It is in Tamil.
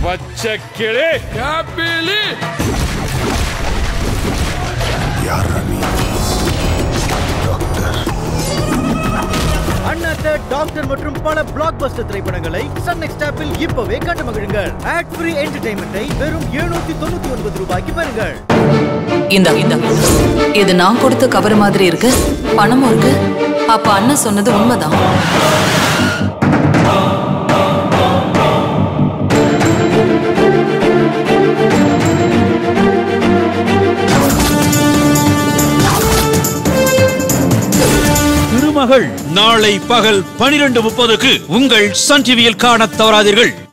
பச்சை கிளி காப்பிலி அண்ணாத்த டாக்டர் மற்றும் பல பிளாக் பஸ்டர் திரைப்படங்களை சன் நெக்ஸ்ட் ஆப்பில் இப்பவே கண்டு மகிழுங்கள் ஆட் ஃப்ரீ என்டர்டைன்மெண்ட்டை வெறும் எழுநூத்தி தொண்ணூத்தி ஒன்பது ரூபாய்க்கு பெறுங்கள் இந்த இந்த இது நான் கொடுத்த கவர் மாதிரி இருக்கு பணமும் இருக்கு அப்ப அண்ணன் சொன்னது உண்மைதான் திருமகள் நாளை பகல் பனிரெண்டு முப்பதுக்கு உங்கள் சன் டிவியில் காணத் தவறாதீர்கள்